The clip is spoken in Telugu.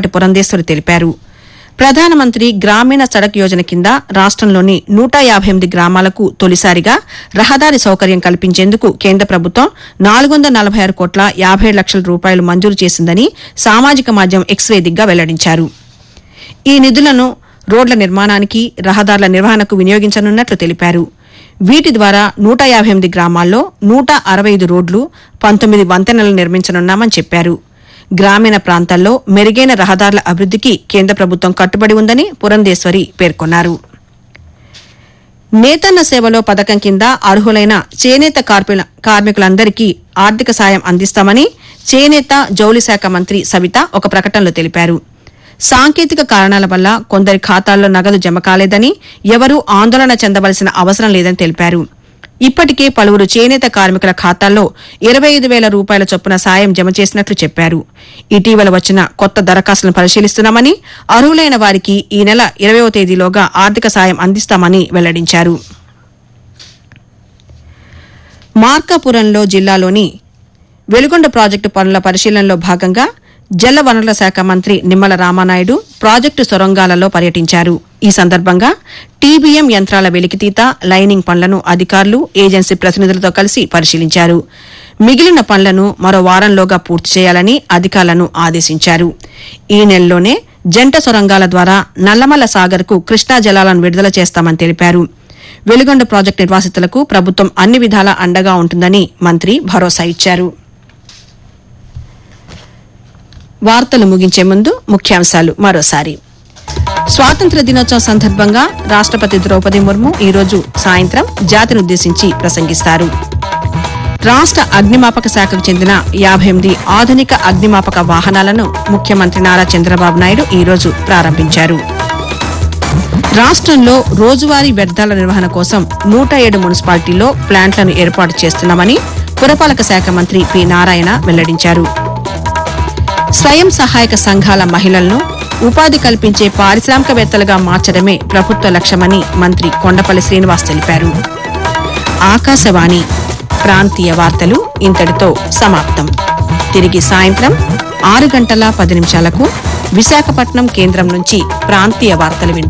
మేకపాటి పురంధేశ్వరి తెలిపారు ప్రధానమంత్రి గ్రామీణ సడక్ యోజన కింద రాష్టంలోని నూట యాభై ఎనిమిది గ్రామాలకు తొలిసారిగా రహదారి సౌకర్యం కల్పించేందుకు కేంద్ర ప్రభుత్వం నాలుగు వందల నలభై ఆరు కోట్ల యాభై ఏడు లక్షల రూపాయలు మంజూరు చేసిందని సామాజిక మాధ్యమం ఎక్స్ వేదికగా వెల్లడించారు ఈ నిధులను రోడ్ల నిర్మాణానికి రహదారుల నిర్వహణకు వినియోగించనున్నట్లు తెలిపారు వీటి ద్వారా నూట యాభై ఎనిమిది గ్రామాల్లో నూట అరవై ఐదు రోడ్లు పంతొమ్మిది వంతెనలు నిర్మించనున్నామని చెప్పారు గ్రామీణ ప్రాంతాల్లో మెరుగైన రహదారుల అభివృద్దికి కేంద్ర ప్రభుత్వం కట్టుబడి ఉందని పురంధేశ్వరి పేర్కొన్నారు నేతన్న సేవలో పథకం కింద అర్హులైన చేనేత కార్మికుల- కార్మికులందరికీ ఆర్థిక సాయం అందిస్తామని చేనేత జౌళి శాఖ మంత్రి సవిత ఒక ప్రకటనలో తెలిపారు సాంకేతిక కారణాల వల్ల కొందరి ఖాతాల్లో నగదు జమ కాలేదని ఎవరూ ఆందోళన చెందవలసిన అవసరం లేదని తెలిపారు ఇప్పటికే పలువురు చేనేత కార్మికుల ఖాతాల్లో ఇరవై ఐదు వేల రూపాయల చొప్పున సాయం జమ చేసినట్లు చెప్పారు ఇటీవల వచ్చిన కొత్త దరఖాస్తులను పరిశీలిస్తున్నామని అర్హులైన వారికి ఈ నెల ఇరవయో తేదీలోగా ఆర్థిక సాయం అందిస్తామని వెల్లడించారు మార్కాపురంలో జిల్లాలోని వెలుగొండ ప్రాజెక్టు పనుల పరిశీలనలో భాగంగా జల వనరుల శాఖ మంత్రి నిమ్మల రామానాయుడు ప్రాజెక్టు సొరంగాలలో పర్యటించారు ఈ సందర్భంగా టీబీఎం యంత్రాల వెలికితీత లైనింగ్ పనులను అధికారులు ఏజెన్సీ ప్రతినిధులతో కలిసి పరిశీలించారు మిగిలిన పనులను మరో వారంలోగా పూర్తి చేయాలని అధికారులను ఆదేశించారు ఈ నెలలోనే జంట సొరంగాల ద్వారా నల్లమల్ల సాగర్కు కృష్ణా జలాలను విడుదల చేస్తామని తెలిపారు వెలుగొండ ప్రాజెక్టు నిర్వాసితులకు ప్రభుత్వం అన్ని విధాలా అండగా ఉంటుందని మంత్రి భరోసా ఇచ్చారు వార్తలు ముగించే ముందు ముఖ్యాంశాలు మరోసారి స్వాతంత్ర దినోత్సవం సందర్భంగా రాష్టపతి ద్రౌపది ముర్ము ఈరోజు సాయంత్రం జాతినుద్దేశించి ప్రసంగిస్తారు రాష్ట అగ్నిమాపక శాఖకు చెందిన యాభై ఎనిమిది ఆధునిక అగ్నిమాపక వాహనాలను ముఖ్యమంత్రి నారా చంద్రబాబు నాయుడు ఈరోజు ప్రారంభించారు రాష్ట్రంలో రోజువారీ వ్యర్థాల నిర్వహణ కోసం నూట ఏడు మున్సిపాలిటీల్లో ప్లాంట్లను ఏర్పాటు చేస్తున్నామని పురపాలక శాఖ మంత్రి పి నారాయణ వెల్లడించారు స్వయం సహాయక సంఘాల మహిళలను ఉపాధి కల్పించే పారిశ్రామికవేత్తలుగా మార్చడమే ప్రభుత్వ లక్ష్యమని మంత్రి కొండపల్లి శ్రీనివాస్ తెలిపారు ఆకాశవాణి ప్రాంతీయ వార్తలు ఇంతటితో సమాప్తం తిరిగి సాయంత్రం ఆరు గంటల పది నిమిషాలకు విశాఖపట్నం కేంద్రం నుంచి ప్రాంతీయ వార్తలు వింటారు